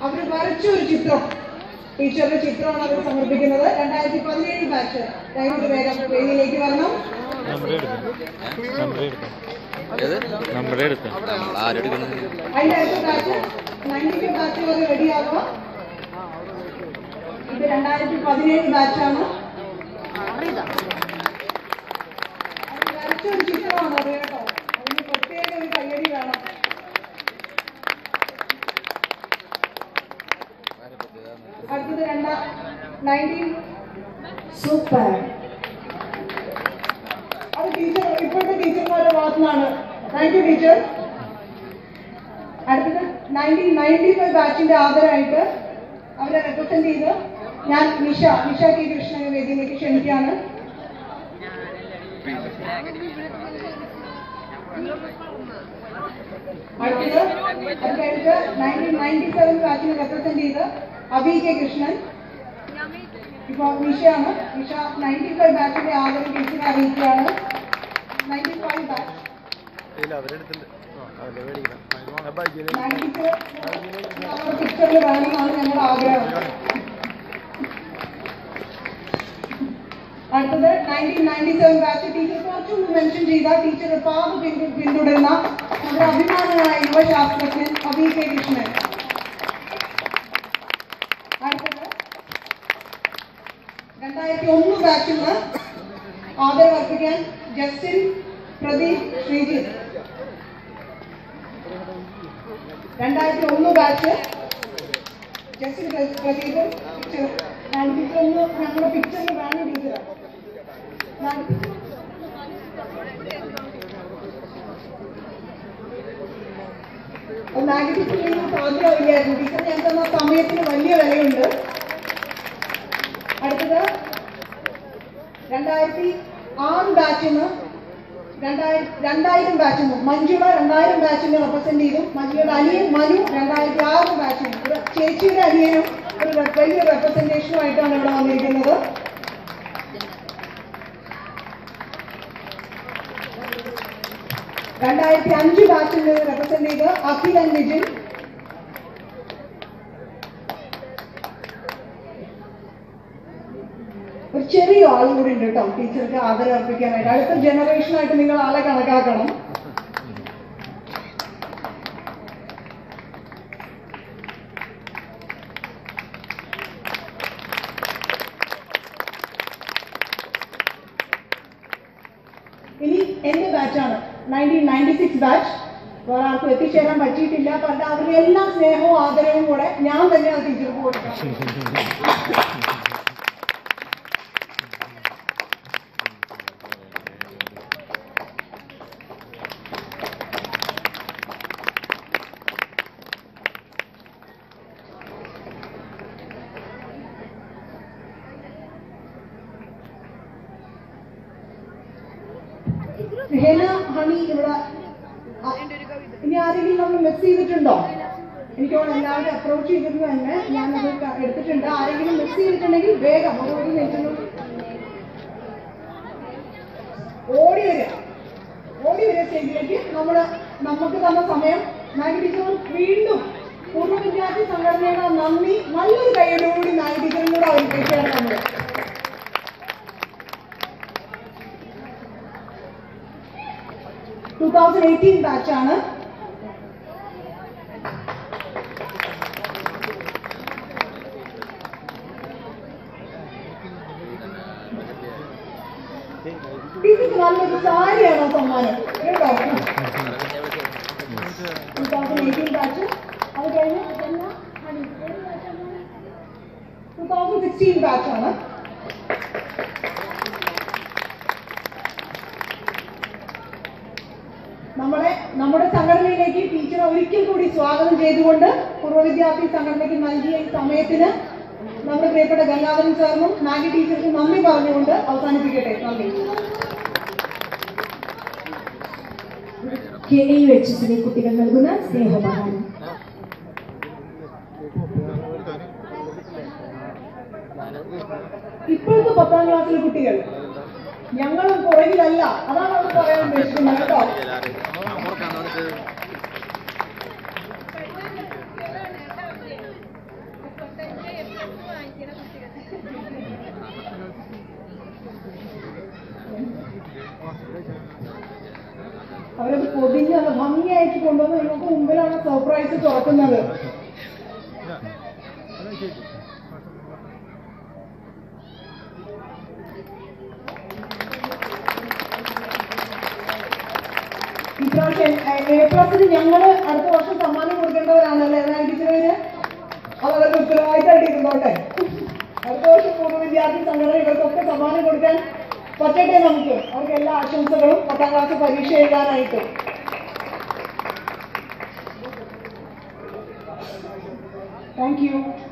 അവർ വരച്ച ഒരു ചിത്രം ടീച്ചറുടെ ചിത്രമാണ് അവർ സമർപ്പിക്കുന്നത് രണ്ടായിരത്തി പതിനേഴ് ബാച്ച് ദയവായിട്ട് വേഗം വേദിയിലേക്ക് വരണം നമ്മുടെ എടുക്കാം നമ്മുടെ എടുക്കാം ഏത് നമ്മുടെ എടുക്കാം നമ്മൾ ആരെടുക്കുന്നത് അതിന്റെ അടുത്ത ബാച്ച് നയൻറ്റി ബാച്ച് വരെ റെഡിയാവുക ഇത് രണ്ടായിരത്തി പതിനേഴ് ബാച്ചാണ് അവർ വരച്ച ഒരു ചിത്രമാണ് അത് കേട്ടോ അതിന് പ്രത്യേക ഒരു കയ്യടി വേണം അടുത്തത് രണ്ടാ നയൻറ്റീൻ സൂപ്പർ അത് ടീച്ചർ ഇപ്പോഴത്തെ ടീച്ചർമാരുടെ ഭാഗത്തുനിന്നാണ് താങ്ക് യു ടീച്ചർ അടുത്തത് നയൻറ്റീൻ നയൻറ്റി ഫൈവ് ബാച്ചിന്റെ ആദരമായിട്ട് അവരെ റെപ്രസെന്റ് ചെയ്ത് ഞാൻ നിഷ നിഷ കെ കൃഷ്ണനെ വേദിയിലേക്ക് ക്ഷണിക്കുകയാണ് അടുത്തത് അത് കഴിഞ്ഞിട്ട് നയൻറ്റീൻ നയൻറ്റി സെവൻ ബാച്ചിനെ റെപ്രസെന്റ് ചെയ്ത് അഭി കെ കൃഷ്ണൻ ഇപ്പൊ നിഷയാണ് നിഷ നയൻറ്റി ഫൈവ് ബാച്ചിന്റെ ആദരം ടീച്ചറെ അറിയിക്കുകയാണ് നയൻറ്റി ഫൈവ് ബാച്ച് ഇല്ല അവരെടുത്തിട്ടുണ്ട് അവരെ മേടിക്കണം നയൻറ്റിക്ക് നമ്മുടെ പിക്ചറിൽ വേണമെന്നാണ് ഞങ്ങളുടെ ആഗ്രഹം അടുത്തത് nineteen ninety seven batch teacher കുറച്ചും മെൻഷൻ ചെയ്ത ടീച്ചർ പാത പിന്തു പിന്തുടരുന്ന നമ്മുടെ അഭിമാനമായ യുവശാസ്ത്രജ്ഞൻ അഭി കെ കൃഷ്ണൻ അടുത്തത് രണ്ടായിരത്തി ഒന്ന് ബാച്ചിൽ നിന്ന് ആദരവർപ്പിക്കാൻ ജസ്റ്റിൻ പ്രദീപ് ശ്രീജിത്ത് രണ്ടായിരത്തി ഒന്ന് batch Justin Pradeep teacher teacher ഒന്ന് ഞങ്ങളുടെ പിക്ചറിൽ വേണം ടീച്ചർ നാഗരികത്തിൽ നിന്ന് സാധ്യമാവില്ലായിരുന്നു ടീച്ചർ ഞാൻ തന്ന സമയത്തിന് വലിയ വിലയുണ്ട് അടുത്തത് രണ്ടായിരത്തി ആറ് ബാച്ചിന് രണ്ടായിരം രണ്ടായിരം ബാച്ചിന് മഞ്ജുള രണ്ടായിരം ബാച്ചിനെ റെപ്രസെന്റ് ചെയ്തു മഞ്ജുളയുടെ അനിയൻ മനു രണ്ടായിരത്തി ആറ് ബാച്ചിന് ഒരു ചേച്ചിയുടെ അനിയനും ഒരു റെ- വലിയ റെപ്രസെന്റേഷനുമായിട്ടാണ് ഇവിടെ വന്നിരിക്കുന്നത് രണ്ടായിരത്തി അഞ്ച് ബാച്ചിൽ റെപ്രസെന്റ് ചെയ്ത് അഖിൽ ആൻഡ് വിജിൻ ഒരു ചെറിയ ആളും കൂടി ഉണ്ട് കേട്ടോ ടീച്ചർക്ക് ആദരം അർപ്പിക്കാനായിട്ട് അടുത്ത ജനറേഷനായിട്ട് നിങ്ങൾ ആളെ കണക്കാക്കണം ഇനി എന്റെ ബാച്ചാണ് നയൻറ്റീൻ നയൻറ്റി സിക്സ് ബാച്ച് വേറെ ആർക്കും എത്തിച്ചേരാൻ പറ്റിയിട്ടില്ല പക്ഷെ അവരുടെ എല്ലാ സ്നേഹവും ആദരവും കൂടെ ഞാൻ തന്നെ അത് ടീച്ചർക്ക് കൊടുക്കാം ഹെന ഹണി ഇവിടെ ആ, ഇനി ആരെങ്കിലും നമ്മൾ മിസ് ചെയ്തിട്ടുണ്ടോ എനിക്ക് തോന്നുന്നു എല്ലാവരും അപ്രോച്ച് ചെയ്തിരുന്നു തന്നെ ഞാനത് ക- എടുത്തിട്ടുണ്ട് ആരെങ്കിലും മിസ് ചെയ്തിട്ടുണ്ടെങ്കിൽ വേഗം ഒരു ഒരു മിനിറ്റിനുള്ളിൽ ഓടി വരിക ഓടി വരിക സ്റ്റേജിലേക്ക് നമ്മൾ നമുക്ക് തന്ന സമയം നാഗി ടീച്ചർ വീണ്ടും പൂർവ്വ വിദ്യാർത്ഥി സംഘടനയുടെ നന്ദി നല്ലൊരു കൈയോടുകൂടി നാഗി ടീച്ചറും കൂടെ അവതരിപ്പിക്കുകയാണ് നമ്മൾ ടൂ തൗസൻഡ് എയ്റ്റീൻ ബാച്ചാണ് ടീച്ചർക്ക് നല്ലൊരു സാരിയാണോ സമ്മാനം കേട്ടോ ടൂ തൗസൻഡ് എയ്റ്റീൻ ബാച്ച് അത് കഴിഞ്ഞ് ടൂ തൗസൻഡ് സിക്സ്റ്റീൻ ബാച്ചാണ് നമ്മുടെ നമ്മുടെ സംഘടനയിലേക്ക് ടീച്ചറെ ഒരിക്കൽ കൂടി സ്വാഗതം ചെയ്തുകൊണ്ട് പൂർവ്വ വിദ്യാർത്ഥി സംഘടനയ്ക്ക് നൽകിയ ഈ സമയത്തിന് നമ്മുടെ പ്രിയപ്പെട്ട ഗംഗാധരൻ സാറിനും മാഗി ടീച്ചർക്കും നന്ദി പറഞ്ഞുകൊണ്ട് അവസാനിപ്പിക്കട്ടെ നന്ദി കെ യു എച്ച് എസിലെ കുട്ടികൾ നൽകുന്ന സ്നേഹോപഹാരം ഇപ്പോഴത്തെ പത്താം ക്ലാസ്സിലെ കുട്ടികൾ ഞങ്ങളും പുറകിലല്ല അതാണ് അവർ പറയാൻ ഉദ്ദേശിക്കുന്നത് കേട്ടോ അവരത് പൊതിഞ്ഞ് നല്ല ഭംഗിയായിട്ട് കൊണ്ടുവന്ന് നിങ്ങൾക്ക് മുമ്പിലാണ് സർപ്രൈസ് തുറക്കുന്നത് ഇപ്രാവശ്യം എ പ്ലസിന് ഞങ്ങൾ അടുത്ത വർഷം സമ്മാനം കൊടുക്കേണ്ടവരാണല്ലേ നയൻറ്റി സെവന് അത് അവരുടെ ഉത്തരവാദിത്തമായിട്ട് ഇരുന്നോട്ടെ അടുത്ത വർഷം പൂർവ്വ വിദ്യാർത്ഥി സംഘടന ഇവർക്കൊക്കെ സമ്മാനം കൊടുക്കാൻ പറ്റട്ടെ നമുക്ക് അവർക്ക് എല്ലാ ആശംസകളും പത്താം ക്ലാസ് പരീക്ഷ എഴുതാനായിട്ട് താങ്ക് യു